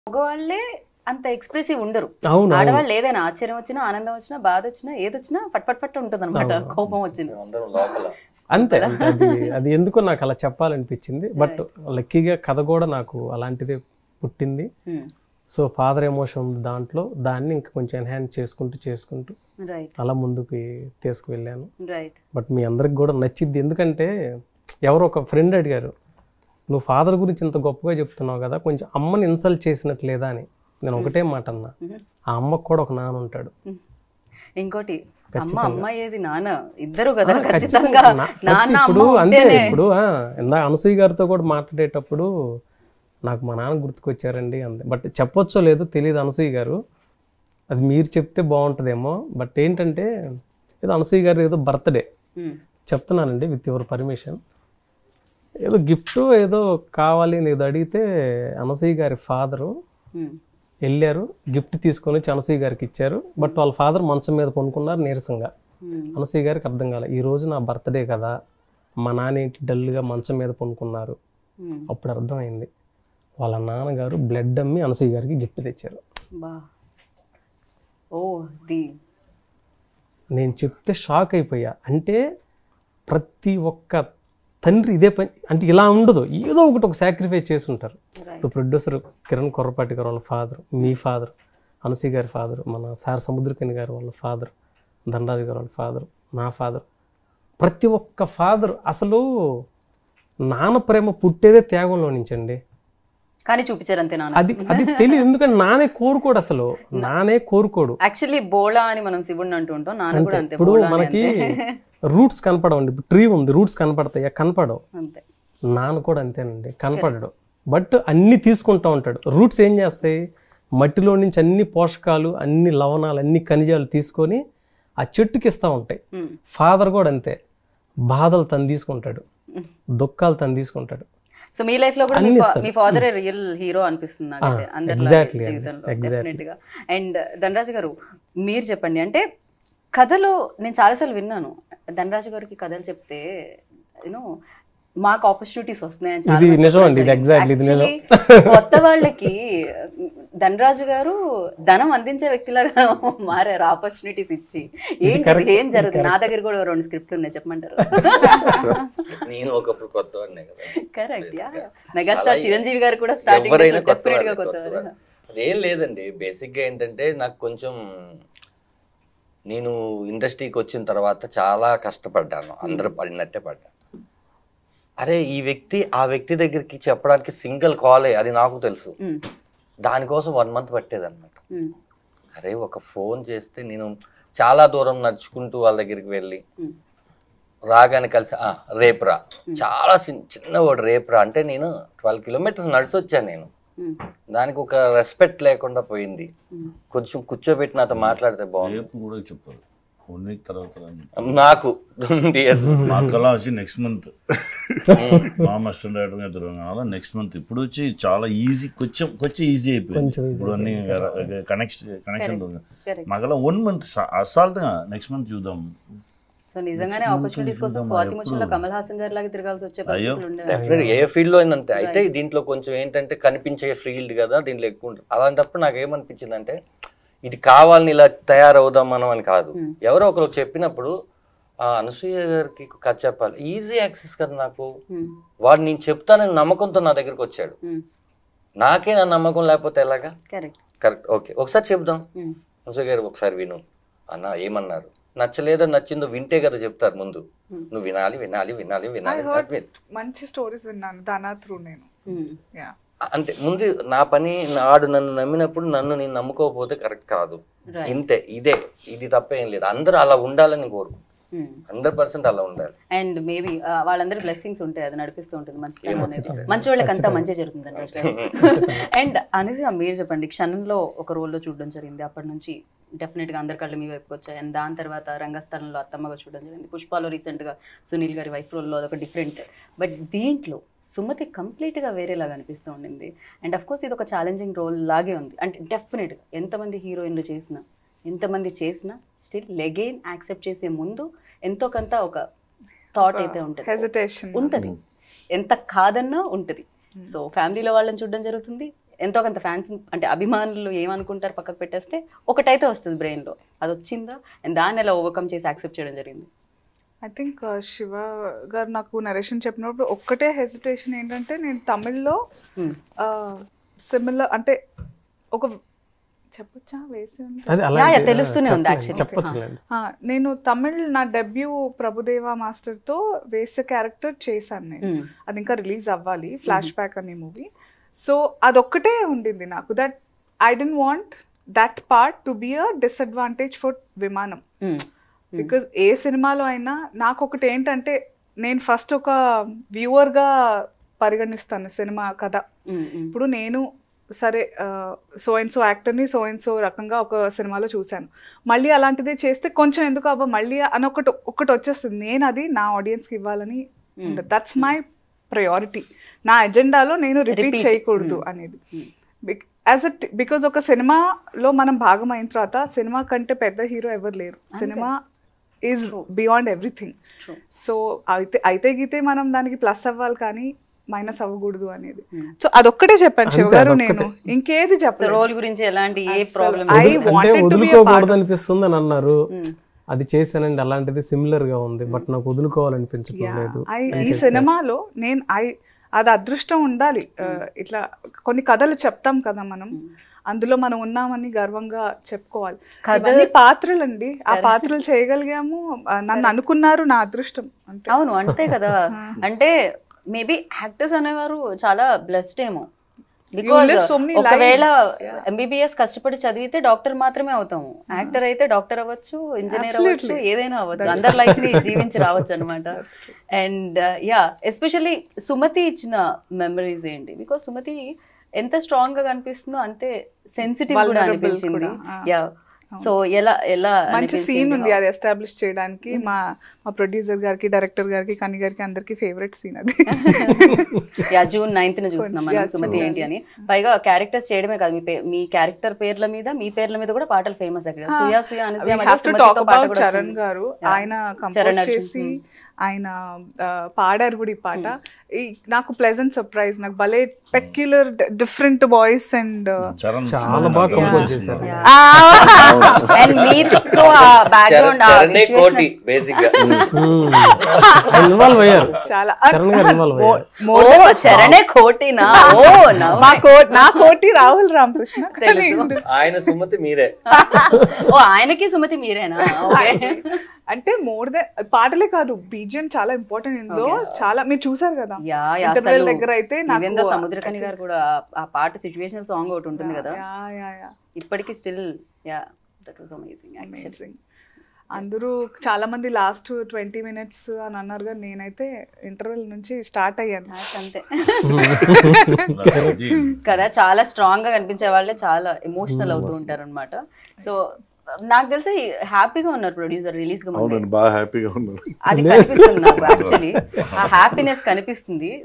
మగవాళ్ళే అంత ఎక్స్ప్రెసివ్ ఉండరు అవును అవును ఆడవాళ్ళు ఏదైనా ఆశ్చర్యం వచ్చినా ఆనందం వచ్చినా బాధ వచ్చినా ఏది వచ్చినా పట్ పట్ పట్ ఉంటుంది అనమాట అవును. కోపం వచ్చింది అందరం లోపల అంతే అంటే అది అది ఎందుకో నాకు అలా చెప్పాలనిపించింది బట్ లక్కీగా కథ కూడా నాకు అలాంటిదే పుట్టింది సో ఫాదర్ ఎమోషన్ ఉంది దాంట్లో దాన్ని ఇంకా కొంచెం ఎన్హాన్స్ చేసుకుంటూ చేసుకుంటూ రైట్ అలా ముందుకు తీసుకువెళ్ళాను రైట్ బట్ మీ అందరికి కూడా నచ్చిద్ది ఎందుకంటే ఎవరో ఒక ఫ్రెండ్ అడిగారు నువ్వు ఫాదర్ గురించి ఇంత గొప్పగా చెప్తున్నావు కదా కొంచెం అమ్మని ఇన్సల్ట్ చేసినట్టు లేదా అని నేను ఒకటే మాట అన్నా ఆ అమ్మకు కూడా ఒక నాన్న ఉంటాడు ఇంకోటి అమ్మ అమ్మ ఏది నాన్న ఇద్దరు కదా ఖచ్చితంగా ఖచ్చితంగా. నా- నాన్న ఇప్పుడు అమ్మ అంతే ఉంటేనే ఇప్పుడు ఆ, ఇందా అనసూయ గారితో కూడా మాట్లాడేటప్పుడు నాకు మా నాన్న గుర్తుకొచ్చారండి అంది బట్ చెప్పొచ్చో లేదో తెలియదు అనసూయ గారు అది మీరు చెప్తే బాగుంటుందేమో బట్ ఏంటంటే ఏదో అనసూయ గారు ఏదో బర్త్డే ఉమ్, చెప్తున్నానండి విత్ యువర్ పర్మిషన్ ఏదో గిఫ్ట్ ఏదో కావాలి అని ఏదో అడిగితే అనసూయ గారి ఫాదరు ఉమ్, వెళ్ళారు గిఫ్ట్ తీసుకొని వచ్చి అనసూయ గారికి ఇచ్చారు బట్ వాళ్ళ ఫాదర్ మంచం మీద కొనుక్కున్నారు నీరసంగా ఉమ్, అనసూయ గారికి అర్థం కాలే ఈ రోజు నా బర్త్డే కదా మా నాన్న ఏంటి డల్గా మంచం మీద పనుకున్నారు ఉమ్, అప్పుడు అర్థమైంది వాళ్ళ నాన్నగారు బ్లడ్ అమ్మి అనసూయ గారికి గిఫ్ట్ తెచ్చారు బా ఓ ది నేను చెప్తే షాక్ అయిపోయా అంటే ప్రతి ఒక్క తండ్రి ఇదే పని అంటే ఇలా ఉండదు ఏదో ఒకటి ఒక సాక్రిఫైస్ చేసి ఉంటారు రైట్ ఇప్పుడు ప్రొడ్యూసర్ కిరణ్ కొర్రపాటి గారు వాళ్ళ ఫాదర్ మీ ఫాదర్ అనసూయ గారి ఫాదర్ మన సార్ సముద్రకని గారు వాళ్ళ ఫాదర్ ధనరాజు గారు వాళ్ళ ఫాదర్ నా ఫాదర్ ప్రతి ఒక్క ఫాదర్ అసలు నాన్న ప్రేమ పుట్టేదే త్యాగంలో నుంచండి కానీ చూపించారు అంతే నాన్న అది అది తెలియదు ఎందుకంటే నానే కోరుకోడు అసలు నానే కోరుకోడు యాక్చువల్లీ బోళా అని మనం శివుడిని అంటూ ఉంటాం నాన్న కూడా అంతే ఇప్పుడు బోళా అని మనకి అంతే. రూట్స్ కనపడవండి ఇప్పుడు ట్రీ ఉంది రూట్స్ కనపడతాయి కనపడవు అంతే నాన్న కూడా అంతేనండి కనపడడు బట్ అన్ని తీసుకుంటా ఉంటాడు రూట్స్ ఏం చేస్తాయి మట్టిలో నుంచి అన్ని పోషకాలు అన్ని లవణాలు అన్ని ఖనిజాలు తీసుకొని ఆ చెట్టుకి ఇస్తూ ఉంటాయి ఉమ్, ఫాదర్ కూడా అంతే బాధలు తను తీసుకుంటాడు దుఃఖాలు తను తీసుకుంటాడు సో మీ లైఫ్ లో కూడా మీ అన్ని fa- ఇస్తారు. మీ ఫాదర్ రియల్ హీరో అనిపిస్తుంది నాకైతే అందరిలో exactly అండి, జీవితంలో exactly. డెఫినెట్ గా అండ్ ధనరాజు గారు మీరు చెప్పండి అంటే కథలో నేను చాలాసార్లు విన్నాను ధనరాజు గారికి కథలు చెప్తే యూనో మాకు ఆపర్చునిటీస్ వస్తున్నాయని చాలా ఇది మంది నిజం చెప్పడం అండి, ఇది జరిగింది. exactly, ఇది నిజం. Actually, కొత్త వాళ్ళకి ధనరాజు గారు ధనం అందించే వ్యక్తిలాగా మారారు ఆపర్చునిటీస్ ఇచ్చి ఏంటి ఏం జరుగుతుంది నా దగ్గర కూడా రెండు స్క్రిప్ట్లు ఉన్నాయి చెప్పమంటారు నేను ఒకప్పుడు కొత్త వాడినే కదా కరెక్ట్ యా మెగాస్టార్ చిరంజీవి గారు కూడా స్టార్టింగ్ ఎవరైనా కొత్త డెఫినెట్ గా వాడే, కొత్త కొత్త వాడే. అదేం లేదండి బేసిక్ గా ఏంటంటే నాకు కొంచెం నేను ఇండస్ట్రీకి వచ్చిన తర్వాత చాలా కష్టపడ్డాను అందరూ పడినట్టే పడ్డాను అరే ఈ వ్యక్తి ఆ వ్యక్తి దగ్గరికి చెప్పడానికి సింగిల్ కాలే అది నాకు తెలుసు ఉమ్, దానికోసం వన్ మంత్ పట్టేదన్నమాట ఉమ్, అరే ఒక ఫోన్ చేస్తే నేను చాలా దూరం నడుచుకుంటూ వాళ్ళ దగ్గరికి వెళ్ళి ఉమ్, రాగానే కలిసి "ఆ, రేపు రా చాలా చిన్న చిన్నవాడు రేపు రా అంటే నేను ట్వెల్వ్ కిలోమీటర్స్ నడిచొచ్చాను నేను ఉమ్, దానికి ఒక రెస్పెక్ట్ లేకుండా పోయింది ఉమ్. కొంచెం కూర్చోబెట్టి నాతో మాట్లాడితే బాగుంది రేపు కూడా చెప్పారు వన్ వీక్ తర్వాత రా అని చెప్పారు. నాకు ఉంది అది. మా అక్కలా వచ్చి నెక్స్ట్ మంత్ మా అసిస్టెంట్ డైరెక్టర్ గారు తెలంగాణలో నెక్స్ట్ మంత్ ఇప్పుడు వచ్చి చాలా ఈజీ కొంచెం కొంచెం ఈజీ అయిపోయింది కొంచెం easy ఇప్పుడు అన్ని కనెక్షన్ కనెక్షన్ Correct. మాకలా వన్ మంత్ అసాల్ట్గా నెక్స్ట్ మంత్ చూద్దాం సో నిజంగానే ఆపర్చునిటీస్ కోసం స్వాతి ముచ్చంలో కమల్ హాసన్ గారి లాగా తిరగాల్సి వచ్చే పరిస్థితులు ఉండేవి డెఫినెట్ ఏ ఫీల్డ్ లో అయినంతే అయితే దీంట్లో కొంచెం ఏంటంటే కనిపించే ఫీల్డ్ కదా దీంట్లో ఎక్కువ ఉంటుంది అలాంటప్పుడు నాకు ఏమనిపించింది అంటే ఇది కావాలని ఇలా తయారవుదాం మనం అని కాదు ఎవరో ఒకరు చెప్పినప్పుడు ఆ అనసూయ గారికి కథ చెప్పాలి ఈజీ యాక్సెస్ కదా నాకు ఉమ్, వాడు నేను చెప్తానని నమ్మకంతో నా దగ్గరికి వచ్చాడు ఉమ్, నాకే నా నమ్మకం లేకపోతే ఎలాగా కరెక్ట్ కరెక్ట్ ఓకే ఒకసారి చెప్దాం ఉమ్, అనసూయ గారు ఒకసారి విను అన్న ఏమన్నారు నచ్చలేదో నచ్చిందో వింటే కదా చెప్తారు ముందు నువ్వు వినాలి వినాలి వినాలి వినాలి వినాలి, విన్. మంచి స్టోరీస్ విన్నాను దానా త్రూ నేను ఉమ్, యా అంటే ముందు నా పని నాడు నన్ను నమ్మినప్పుడు నన్ను నేను నమ్ముకోకపోతే కరెక్ట్ కాదు Right. ఇంతే ఇదే ఇది తప్ప ఏం లేదు అందరూ అలా ఉండాలని కోరుకు ఉమ్. హండ్రెడ్ పర్సెంట్ అలా ఉండాలి అండ్ మేబీ వాళ్ళందరి బ్లెస్సింగ్స్ ఉంటాయి అది నడిపిస్తూ ఉంటుంది మంచి అనేది మంచి వాళ్ళకి అంతా మంచి జరుగుతుంది అండ్ అనేసి మీరు చెప్పండి క్షణంలో ఒక రోల్లో చూడడం జరిగింది అప్పటి నుంచి డెఫినెట్ గా అందరి కళ్ళు మీ వైపుకి వచ్చాయి అండ్ దాని తర్వాత రంగస్థలంలో అత్తమ్మగా చూడడం జరిగింది పుష్పాలో రీసెంట్ గా సునీల్ గారి వైఫ్ రోల్లో అదొక డిఫరెంట్ బట్ దీంట్లో సుమతి కంప్లీట్ గా వేరేలాగా అనిపిస్తూ ఉండింది అండ్ అఫ్ కోర్స్ ఇది ఒక ఛాలెంజింగ్ రోల్ లాగే ఉంది అంటే డెఫినెట్ గా ఎంతమంది హీరోయిన్లు చేసినా ఎంతమంది చేసినా స్టిల్ లెగైన్ యాక్సెప్ట్ చేసే ముందు ఎంతో కొంత ఒక థాట్ అయితే ఉంటుంది హెజిటేషన్ ఉంటది ఎంత కాదన్నా ఉంటది సో ఫ్యామిలీలో వాళ్ళని చూడడం జరుగుతుంది ఎంతో కొంత ఫ్యాన్స్ అంటే అభిమానులు ఏమనుకుంటారు పక్కకు పెట్టేస్తే ఒకటైతే వస్తుంది brain లో అది వచ్చిందా అండ్ దాన్ని ఎలా ఓవర్కమ్ చేసి యాక్సెప్ట్ చేయడం జరిగింది ఐ థింక్ శివ గారు నాకు నరేషన్ చెప్పినప్పుడు ఒక్కటే హెసిటేషన్ ఏంటంటే నేను తమిళ్లో Hmm. సిమిలర్ అంటే ఒక చెప్పొచ్చా వేసి ఉంది? అది అలా యా, యా, తెలుస్తూనే ఉంది చెప్పలేండి, actually. చెప్పొచ్చులేండి ఆ, నేను తమిళ్ నా డెబ్యూ ప్రభుదేవా మాస్టర్తో వేసే క్యారెక్టర్ చేశాను నేను Hmm. అది ఇంకా రిలీజ్ అవ్వాలి ఫ్లాష్ బ్యాక్ అనే మూవీ సో అదొక్కటే ఉండింది నాకు that I didn't want that part to be a disadvantage for Vimanam Hmm. Because ఏ సినిమాలో అయినా నాకు ఒకటి ఏంటంటే నేను ఫస్ట్ ఒక వ్యూవర్గా పరిగణిస్తాను సినిమా కథ Hmm. Hmm. ఇప్పుడు నేను సరే సో అండ్ సో యాక్టర్ని సో అండ్ సో రకంగా ఒక సినిమాలో చూశాను మళ్ళీ అలాంటిదే చేస్తే కొంచెం ఎందుకు అబ్బా మళ్ళీ అని ఒకటి ఒకటి వచ్చేస్తుంది నేను అది నా ఆడియన్స్కి ఇవ్వాలని దట్స్ మై ప్రయారిటీ నా ఎజెండాలో నేను రిపీట్ Repeat. చేయకూడదు అనేది యాజ్ అ బికాజ్ ఒక సినిమాలో మనం భాగం అయిన తర్వాత సినిమా కంటే పెద్ద హీరో ఎవరు లేరు సినిమా is beyond everything True. So అయితే అయితే గీతే మనం దానికి ప్లస్ అవ్వాలి కానీ మైనస్ అవ్వకూడదు అనేది సో అదొక్కటే చెప్పాను శివ అంతే, గారు అదొక్కటే. నేను ఇంకేది సో చెప్పలేదు రోల్ గురించి ఎలాంటి ఏ అస్సలు ప్రాబ్లం I వదిలి- అంటే wanted to be a వదులుకోకూడదు part అనిపిస్తుంది అని అన్నారు అది చేశానండి అలాంటిది సిమిలర్ గా ఉంది బట్ నాకు వదులుకోవాలనిపించట్లేదు ఐ ఈ సినిమాలో నేను ఐ అది అదృష్టం ఉండాలి ఆ, ఇట్లా కొన్ని కథలు చెప్తాం కదా మనం అందులో మనం ఉన్నామని గర్వంగా చెప్పుకోవాలి కథ పాత్రలండి ఆ పాత్రలు చేయగలిగాము ఆ, నన్ను అనుకున్నారు నా అదృష్టం అంతే అవును అంతే కదా అంటే మేబీ యాక్టర్స్ అనేవారు చాలా బ్లెస్డ్ ఏమో బికాజ్ live so many ఒకవేళ lives. ఎంబీబీఎస్ కష్టపడి చదివితే డాక్టర్ మాత్రమే అవుతాము యాక్టర్ అయితే డాక్టర్ అవ్వచ్చు ఇంజనీర్ అవ్వచ్చు ఏదైనా అవ్వచ్చు అందరి లైఫ్ ని జీవించి రావచ్చు అనమాట అండ్ యా ఎస్పెషల్లీ సుమతి ఇచ్చిన మెమరీస్ ఏంటి బికాస్ సుమతి ఎంత స్ట్రాంగ్ గా కనిపిస్తుందో అంతే సెన్సిటివ్ కూడా Vulnerable అనిపించింది కూడా, ఆ. యా సో ఎలా ఎలా మంచి అనిపించింది? సీన్ ఉంది అది ఎస్టాబ్లిష్ చేయడానికి మా మా ప్రొడ్యూసర్ గారికి డైరెక్టర్ గారికి కని గారికి అందరికి ఫేవరెట్ సీన్ అది యా జూన్ నైన్త్ ను చూస్తున్నాం మనం Yeah, సుమతి చూడాలి. ఏంటి అని పైగా క్యారెక్టర్స్ చేయడమే కాదు మీ పే- మీ క్యారెక్టర్ పేర్ల మీద మీ పేర్ల మీద కూడా పాటలు ఫేమస్ అక్కడ సుయా సుయా అనసూయ మధ్య టాక్ సుమతితో పాట అబౌట్ కూడా చరణ్ వచ్చింది. గారు Yeah. ఆయన చరణ్ కంపోజ్ అర్జున్. చేసి ఆయన ఆ, పాడారు కూడా ఈ పాట ఈ నాకు ప్లెజెంట్ సర్ప్రైజ్ నాకు భలే peculiar different voice and Charan చాలా బాగా కంపోజ్ చేశారు అండ్ మీతో ఆ బ్యాక్గ్రౌండ్ ఆ చరణే కోటి situation- బేసిక్ గా ఇన్వాల్వ్ అయ్యారు చాలా చరణ్ గారు ఇన్వాల్వ్ అయ్యారు ఓ శరణే కోటినా ఓ నా మా కో నా కోటి రాహుల్ రామకృష్ణ కానీ ఆయన సుమతి మీరే ఓ ఆయనకి సుమతి మీరేనా ఓకే అంటే మోర్ దెన్ పాటలే కాదు బీజియం చాలా ఇంపార్టెంట్ ఇందులో చాలా మీరు చూసారు కదా యా యా ఇంటర్వెల్ అసలు దగ్గర అయితే నాకు ఈవెన్ దో సముద్రకని గారు కూడా ఆ- ఆ పాట సిచువేషనల్ సాంగ్ ఒకటి ఉంటుంది కదా యా యా యా ఇప్పటికీ still yeah that was amazing actually amazing అందరూ చాలా మంది లాస్ట్ ట్వంటీ మినిట్స్ అని అన్నారు కానీ నేనైతే ఇంటర్వెల్ నుంచి స్టార్ట్ అయ్యాను అంతే అది కదా చాలా స్ట్రాంగ్ గా కనిపించే వాళ్ళే చాలా ఎమోషనల్ అవుతూ ఉంటారు అనమాట సో నాకు తెలిసి హ్యాపీగా ఉన్నారు ప్రొడ్యూసర్ రిలీజ్ గా ముందే అవునండి బాగా హ్యాపీగా ఉన్నాను అది కనిపిస్తుంది నాకు యాక్చువల్లీ ఆ హ్యాపీనెస్ కనిపిస్తుంది